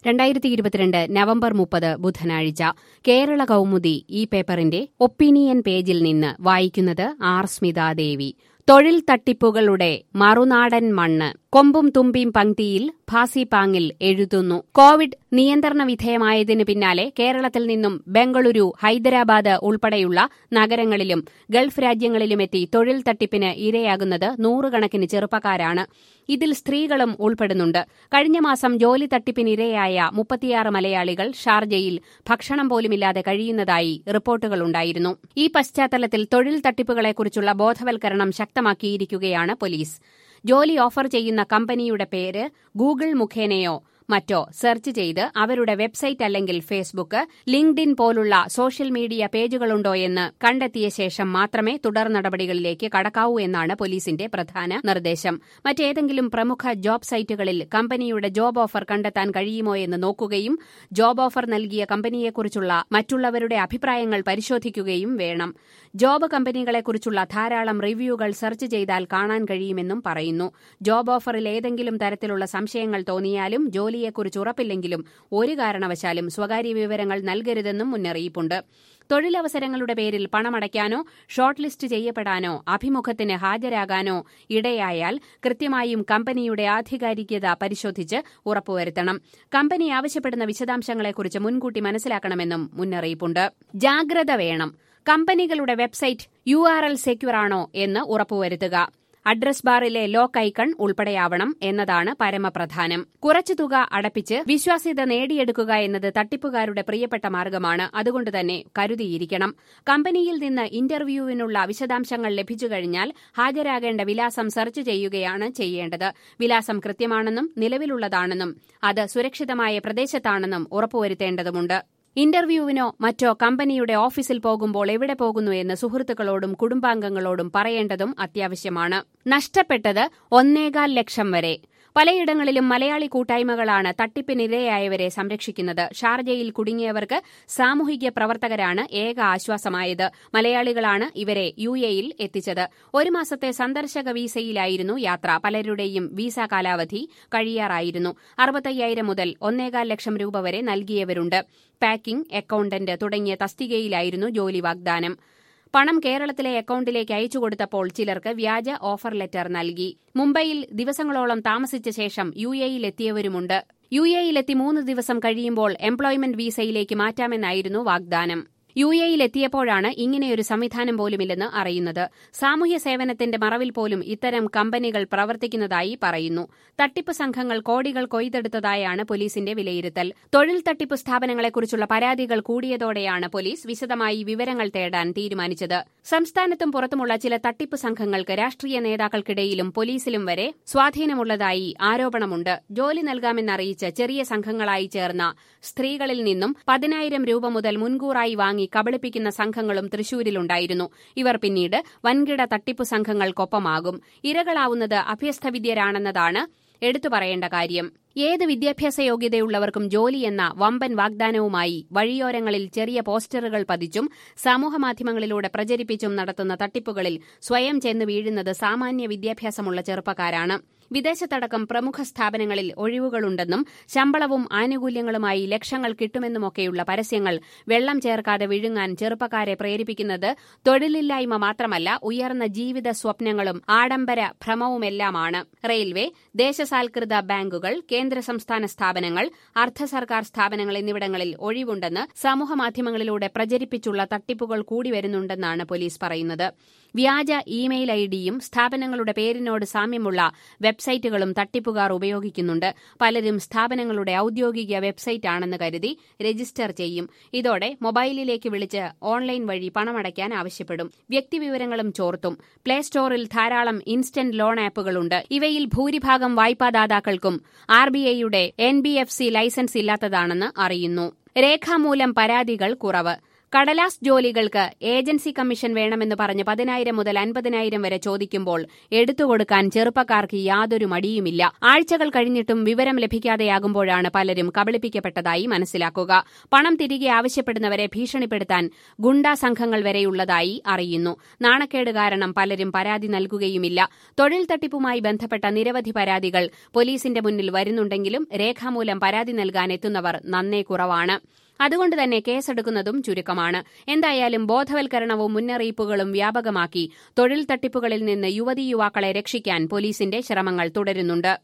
രണ്ടായിരത്തി ഇരുപത്തിരണ്ട് നവംബർ മുപ്പത് ബുധനാഴ്ച കേരള കൗമുദി ഈ പേപ്പറിന്റെ ഒപ്പീനിയൻ പേജിൽ നിന്ന് വായിക്കുന്നത് ആർ സ്മിതാദേവി തൊഴിൽ തട്ടിപ്പുകളുടെ മറുനാടൻ മണ്ണ് കൊമ്പും തുമ്പിയും പങ്ക്തിയിൽ ഭാസിപാങ്ങിൽ എഴുതുന്നു കോവിഡ് നിയന്ത്രണ വിധേയമായതിനു പിന്നാലെ കേരളത്തിൽ നിന്നും ബംഗളൂരു ഹൈദരാബാദ് ഉൾപ്പെടെയുള്ള നഗരങ്ങളിലും ഗൾഫ് രാജ്യങ്ങളിലുമെത്തി തൊഴിൽ തട്ടിപ്പിന് ഇരയാകുന്നത് നൂറുകണക്കിന് ചെറുപ്പക്കാരാണ് ഇതിൽ സ്ത്രീകളും ഉൾപ്പെടുന്നുണ്ട് കഴിഞ്ഞ മാസം ജോലി തട്ടിപ്പിനിരയായ മുപ്പത്തിയാറ് മലയാളികൾ ഷാർജയിൽ ഭക്ഷണം പോലുമില്ലാതെ കഴിയുന്നതായി റിപ്പോർട്ടുകളുണ്ടായിരുന്നു ഈ പശ്ചാത്തലത്തിൽ തൊഴിൽ തട്ടിപ്പുകളെക്കുറിച്ചുള്ള ബോധവൽക്കരണം ശക്തമാക്കിയിരിക്കുകയാണ് പോലീസ് ജോലി ഓഫർ ചെയ്യുന്ന കമ്പനിയുടെ പേര് ഗൂഗിൾ മുഖേനയോ മറ്റോ സെർച്ച് ചെയ്ത് അവരുടെ വെബ്സൈറ്റ് അല്ലെങ്കിൽ ഫേസ്ബുക്ക് ലിങ്ക്ഡിൻ പോലുള്ള സോഷ്യൽ മീഡിയ പേജുകളുണ്ടോ എന്ന് കണ്ടെത്തിയ ശേഷം മാത്രമേ തുടർ നടപടികളിലേക്ക് കടക്കാവൂ എന്നാണ് പോലീസിന്റെ പ്രധാന നിർദ്ദേശം മറ്റേതെങ്കിലും പ്രമുഖ ജോബ് സൈറ്റുകളിൽ കമ്പനിയുടെ ജോബ് ഓഫർ കണ്ടെത്താൻ കഴിയുമോ എന്ന് നോക്കുകയും ജോബ് ഓഫർ നൽകിയ കമ്പനിയെക്കുറിച്ചുള്ള മറ്റുള്ളവരുടെ അഭിപ്രായങ്ങൾ പരിശോധിക്കുകയും വേണം ജോബ് കമ്പനികളെക്കുറിച്ചുള്ള ധാരാളം റിവ്യൂകൾ സെർച്ച് ചെയ്താൽ കാണാൻ കഴിയുമെന്നും പറയുന്നു ജോബ് ഓഫറിൽ ഏതെങ്കിലും തരത്തിലുള്ള സംശയങ്ങൾ തോന്നിയാലും ജോലിയെക്കുറിച്ച് ഉറപ്പില്ലെങ്കിലും ഒരു കാരണവശാലും സ്വകാര്യ വിവരങ്ങൾ നൽകരുതെന്നും മുന്നറിയിപ്പുണ്ട് തൊഴിലവസരങ്ങളുടെ പേരിൽ പണമടയ്ക്കാനോ ഷോർട്ട് ലിസ്റ്റ് ചെയ്യപ്പെടാനോ അഭിമുഖത്തിന് ഹാജരാകാനോ ഇടയായാൽ കൃത്യമായും കമ്പനിയുടെ ആധികാരികത പരിശോധിച്ച് ഉറപ്പുവരുത്തണം കമ്പനി ആവശ്യപ്പെടുന്ന വിശദാംശങ്ങളെക്കുറിച്ച് മുൻകൂട്ടി മനസ്സിലാക്കണമെന്നും മുന്നറിയിപ്പുണ്ട് ജാഗ്രത വേണം കമ്പനികളുടെ website U R L secure ആണോ എന്ന് ഉറപ്പുവരുത്തുക അഡ്രസ് ബാറിലെ ലോക്ക് ഐക്കൺ ഉൾപ്പെടെയാവണം എന്നതാണ് പരമപ്രധാനം കുറച്ചു തുക അടപ്പിച്ച് വിശ്വാസ്യത നേടിയെടുക്കുക എന്നത് തട്ടിപ്പുകാരുടെ പ്രിയപ്പെട്ട മാർഗമാണ് അതുകൊണ്ട് തന്നെ കരുതിയിരിക്കണം കമ്പനിയിൽ നിന്ന് ഇന്റർവ്യൂവിനുള്ള വിശദാംശങ്ങൾ ലഭിച്ചു കഴിഞ്ഞാൽ ഹാജരാകേണ്ട വിലാസം സെർച്ച് ചെയ്യുകയാണ് ചെയ്യേണ്ടത് വിലാസം കൃത്യമാണെന്നും നിലവിലുള്ളതാണെന്നും അത് സുരക്ഷിതമായ പ്രദേശത്താണെന്നും ഉറപ്പുവരുത്തേണ്ടതുണ്ട് ഇന്റർവ്യൂവിനോ മറ്റോ കമ്പനിയുടെ ഓഫീസിൽ പോകുമ്പോൾ എവിടെ പോകുന്നു എന്ന് സുഹൃത്തുക്കളോടും കുടുംബാംഗങ്ങളോടും പറയേണ്ടതും അത്യാവശ്യമാണ് നഷ്ടപ്പെട്ടത് ഒന്നേകാൽ ലക്ഷം വരെ പലയിടങ്ങളിലും മലയാളി കൂട്ടായ്മകളാണ് തട്ടിപ്പിനിരയായവരെ സംരക്ഷിക്കുന്നത് ഷാർജയിൽ കുടുങ്ങിയവർക്ക് സാമൂഹിക പ്രവർത്തകരാണ് ഏക ആശ്വാസമായത് മലയാളികളാണ് ഇവരെ യു എയിൽ എത്തിച്ചത് ഒരു മാസത്തെ സന്ദർശക വീസയിലായിരുന്നു യാത്ര പലരുടെയും വീസ കാലാവധി കഴിയാറായിരുന്നു അറുപത്തയ്യായിരം മുതൽ ഒന്നേകാൽ ലക്ഷം രൂപ വരെ നൽകിയവരുണ്ട് പാക്കിംഗ് അക്കൌണ്ടന്റ് തുടങ്ങിയ തസ്തികയിലായിരുന്നു ജോലി വാഗ്ദാനം പണം കേരളത്തിലെ അക്കൌണ്ടിലേക്ക് അയച്ചു കൊടുത്തപ്പോൾ ചിലർക്ക് വ്യാജ ഓഫർ ലെറ്റർ നൽകി മുംബൈയിൽ ദിവസങ്ങളോളം താമസിച്ച ശേഷം യു എയിലെത്തിയവരുമുണ്ട് യു എയിലെത്തി മൂന്ന് ദിവസം കഴിയുമ്പോൾ എംപ്ലോയ്മെന്റ് വീസയിലേക്ക് മാറ്റാമെന്നായിരുന്നു വാഗ്ദാനം യു എയിലെത്തിയപ്പോഴാണ് ഇങ്ങനെയൊരു സംവിധാനം പോലുമില്ലെന്ന് അറിയുന്നത് സാമൂഹ്യ സേവനത്തിന്റെ മറവിൽ പോലും ഇത്തരം കമ്പനികൾ പ്രവർത്തിക്കുന്നതായി പറയുന്നു തട്ടിപ്പ് സംഘങ്ങൾ കോടികൾ കൊയ്തെടുത്തതായാണ് പോലീസിന്റെ വിലയിരുത്തൽ തൊഴിൽ തട്ടിപ്പ് സ്ഥാപനങ്ങളെക്കുറിച്ചുള്ള പരാതികൾ കൂടിയതോടെയാണ് പോലീസ് വിശദമായി വിവരങ്ങൾ തേടാൻ തീരുമാനിച്ചത് സംസ്ഥാനത്തും പുറത്തുമുള്ള ചില തട്ടിപ്പ് സംഘങ്ങൾക്ക് രാഷ്ട്രീയ നേതാക്കൾക്കിടയിലും പോലീസിലും വരെ സ്വാധീനമുള്ളതായി ആരോപണമുണ്ട് ജോലി നൽകാമെന്നറിയിച്ച് ചെറിയ സംഘങ്ങളായി ചേർന്ന സ്ത്രീകളിൽ നിന്നും പതിനായിരം രൂപ മുതൽ മുൻകൂറായി വാങ്ങി കബളിപ്പിക്കുന്ന സംഘങ്ങളും തൃശൂരിലുണ്ടായിരുന്നു ഇവർ പിന്നീട് വൻകിട തട്ടിപ്പു സംഘങ്ങൾക്കൊപ്പമാകും ഇരകളാവുന്നത് അഭ്യസ്തവിദ്യരാണെന്നതാണ് എടുത്തു പറയേണ്ട കാര്യം ഏത് വിദ്യാഭ്യാസ യോഗ്യതയുള്ളവർക്കും ജോലിയെന്ന വമ്പൻ വാഗ്ദാനവുമായി വഴിയോരങ്ങളിൽ ചെറിയ പോസ്റ്ററുകൾ പതിച്ചും സമൂഹമാധ്യമങ്ങളിലൂടെ പ്രചരിപ്പിച്ചും നടത്തുന്ന തട്ടിപ്പുകളിൽ സ്വയം ചെന്ന് വീഴുന്നത് സാമാന്യ വിദ്യാഭ്യാസമുള്ള ചെറുപ്പക്കാരാണ് വിദേശത്തടക്കം പ്രമുഖ സ്ഥാപനങ്ങളിൽ ഒഴിവുകളുണ്ടെന്നും ശമ്പളവും ആനുകൂല്യങ്ങളുമായി ലക്ഷങ്ങൾ കിട്ടുമെന്നുമൊക്കെയുള്ള പരസ്യങ്ങൾ വെള്ളം ചേർക്കാതെ വിഴുങ്ങാൻ ചെറുപ്പക്കാരെ പ്രേരിപ്പിക്കുന്നത് തൊഴിലില്ലായ്മ മാത്രമല്ല ഉയർന്ന ജീവിത സ്വപ്നങ്ങളും ആഡംബര ഭ്രമവുമെല്ലാമാണ് റെയിൽവേ ദേശസാൽകൃത ബാങ്കുകൾ കേന്ദ്ര സംസ്ഥാന സ്ഥാപനങ്ങൾ അർദ്ധ സർക്കാർ സ്ഥാപനങ്ങൾ എന്നിവിടങ്ങളിൽ ഒഴിവുണ്ടെന്ന് സമൂഹമാധ്യമങ്ങളിലൂടെ പ്രചരിപ്പിച്ചുള്ള തട്ടിപ്പുകൾ കൂടി വരുന്നുണ്ടെന്നാണ് പോലീസ് പറയുന്നത് വ്യാജ ഇമെയിൽ ഐഡിയും സ്ഥാപനങ്ങളുടെ പേരിനോട് സാമ്യമുള്ള വെബ്സൈറ്റുകളും തട്ടിപ്പുകാർ ഉപയോഗിക്കുന്നുണ്ട് പലരും സ്ഥാപനങ്ങളുടെ ഔദ്യോഗിക വെബ്സൈറ്റ് ആണെന്ന് കരുതി രജിസ്റ്റർ ചെയ്യും ഇതോടെ മൊബൈലിലേക്ക് വിളിച്ച് ഓൺലൈൻ വഴി പണമടയ്ക്കാൻ ആവശ്യപ്പെടും വ്യക്തിവിവരങ്ങളും ചോർത്തും പ്ലേ സ്റ്റോറിൽ ധാരാളം ഇൻസ്റ്റന്റ് ലോൺ ആപ്പുകളുണ്ട് ഇവയിൽ ഭൂരിഭാഗം വായ്പാദാതാക്കൾക്കും ആർ ബി ഐയുടെ N B F C licence ഇല്ലാത്തതാണെന്ന് അറിയുന്നു രേഖാമൂലം പരാതികൾ കുറവ് കടലാസ് ജോലികൾക്ക് ഏജൻസി കമ്മീഷൻ വേണമെന്ന് പറഞ്ഞ് പതിനായിരം മുതൽ അൻപതിനായിരം വരെ ചോദിക്കുമ്പോൾ എടുത്തുകൊടുക്കാൻ ചെറുപ്പക്കാർക്ക് യാതൊരു മടിയുമില്ല ആഴ്ചകൾ കഴിഞ്ഞിട്ടും വിവരം ലഭിക്കാതെയാകുമ്പോഴാണ് പലരും കബളിപ്പിക്കപ്പെട്ടതായി മനസ്സിലാക്കുക പണം തിരികെ ആവശ്യപ്പെടുന്നവരെ ഭീഷണിപ്പെടുത്താൻ ഗുണ്ടാ സംഘങ്ങൾ വരെയുള്ളതായി അറിയുന്നു നാണക്കേട് കാരണം പലരും പരാതി നൽകുകയുമില്ല തൊഴിൽ തട്ടിപ്പുമായി ബന്ധപ്പെട്ട നിരവധി പരാതികൾ പോലീസിന്റെ മുന്നിൽ വരുന്നുണ്ടെങ്കിലും രേഖാമൂലം പരാതി നൽകാൻ എത്തുന്നവർ നന്നേ കുറവാണ് അതുകൊണ്ട് തന്നെ കേസെടുക്കുന്നതും ചുരുക്കമാണ് എന്തായാലും ബോധവൽക്കരണവും മുന്നറിയിപ്പുകളും വ്യാപകമാക്കി തൊഴിൽ തട്ടിപ്പുകളിൽ നിന്ന് യുവതീ യുവാക്കളെ രക്ഷിക്കാൻ പോലീസിന്റെ ശ്രമങ്ങൾ തുടരുന്നുണ്ട്